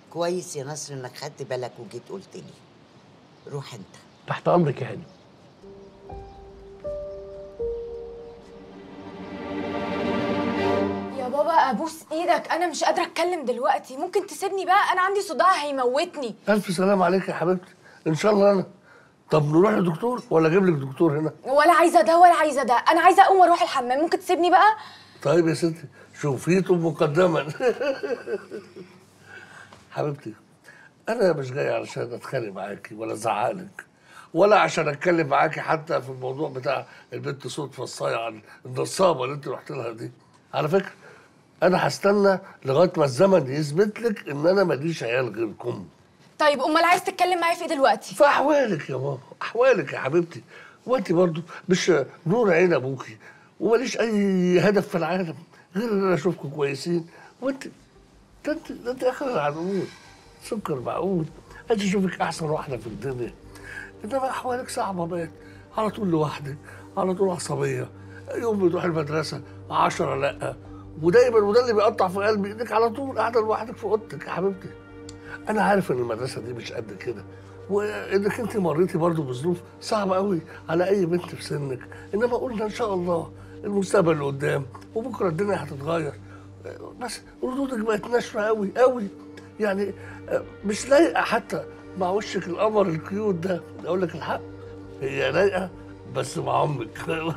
كويس يا نصر انك خدت بالك وجيت قلت لي روح انت تحت امرك يا هاني يا بابا ابوس ايدك انا مش قادره اتكلم دلوقتي ممكن تسيبني بقى انا عندي صداع هيموتني الف سلام عليك يا حبيبتي ان شاء الله انا طب نروح لدكتور ولا اجيب لك دكتور هنا ولا عايزه ده ولا عايزه ده انا عايزه اقوم واروح الحمام ممكن تسيبني بقى طيب يا ستي شوفيته مقدما حبيبتي انا مش جاي علشان اتخانق معاكي ولا ازعقلك ولا عشان اتكلم معاكي حتى في الموضوع بتاع البنت صوت الصايعه النصابه اللي انت رحت لها دي على فكره انا هستنى لغايه ما الزمن يثبت لك ان انا ماليش عيال غيركم طيب امال عايز تتكلم معايا في ايه دلوقتي في احوالك يا ماما احوالك يا حبيبتي وانت برضو مش نور عين ابوكي وماليش اي هدف في العالم غير ان انا اشوفكم كويسين وانت ده انت ده انت اخر العنقود سكر معقول عايز اشوفك احسن واحده في الدنيا انما احوالك صعبه بقت على طول لوحدك على طول عصبيه يوم بتروح المدرسه عشرة لا ودايما وده اللي بيقطع في قلبي انك على طول قاعده لوحدك في اوضتك يا حبيبتي انا عارف ان المدرسه دي مش قد كده وانك انت مريتي برضو بظروف صعبه قوي على اي بنت في سنك انما قلنا ان شاء الله المستقبل اللي قدام وبكره الدنيا هتتغير بس ردودك بقت ناشفه قوي قوي يعني مش لايقه حتى مع وشك القمر الكيوت ده اقول لك الحق هي لايقه بس مع امك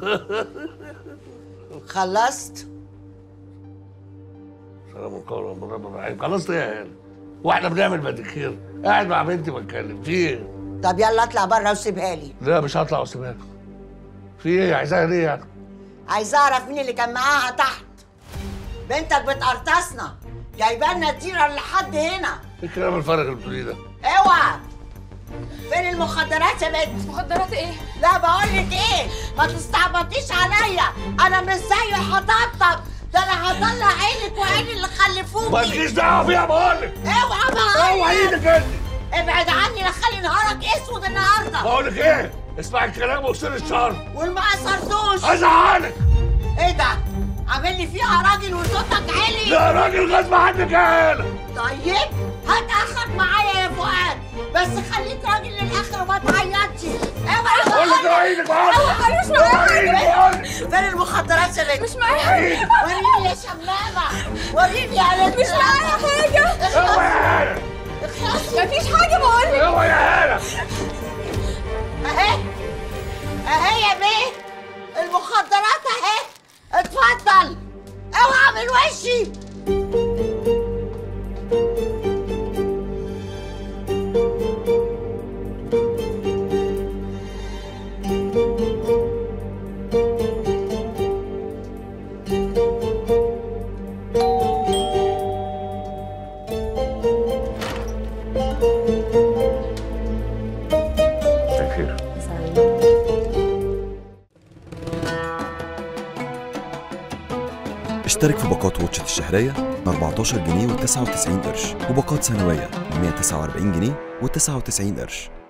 خلصت سلام قولا من رب الرحيم خلصت ايه يا هاني واحنا بنعمل باديكير قاعد مع بنتي بتكلم في ايه طب يلا اطلع بره وسيبها لي لا مش هطلع واسيبها لك. في ايه عايزاها ليه يعني عايزه اعرف مين اللي كان معاها تحت بنتك بتقرطسنا جايبه لنا تيره لحد هنا ايه الكلام الفارغ اللي بتقوليه ده اوعى فين المخدرات يا بنت مخدرات ايه لا بقول لك ايه ما تستعبطيش عليا انا مش زي هطبطب ده انا هطلع عينك وعين اللي خلفوكي مالكيش دعوه بيها بقول لك اوعى بقى اوعى ايدك انت ابعد عني لا خلي نهارك اسود النهارده بقول لك ايه اسمع الكلام وكسر الشر والما قصرتوش ازعلك ايه ده عامل لي فيها راجل وصوتك عالي لا راجل غصب عنك يا هلا طيب هات اخرك معايا يا فؤاد بس خليك راجل للاخر وما تعيطش اوعى بقول لك اوعى ايدك بقول اوعى مش اوعى ايدك بقول لك فين المخدرات يا بنت مش معايا وريني يا شمامه وريني يا بنت مش معايا حاجه اوعى يا هلا مفيش حاجه بقول لك اوعى يا هلا اهي اهي يا بيه المخدرات اهي اتفضل اوعى من وشي خير اشترك في باقات واتشت الشهرية ب 14 جنيه و99 قرش وباقات سنوية ب 149 جنيه و99 قرش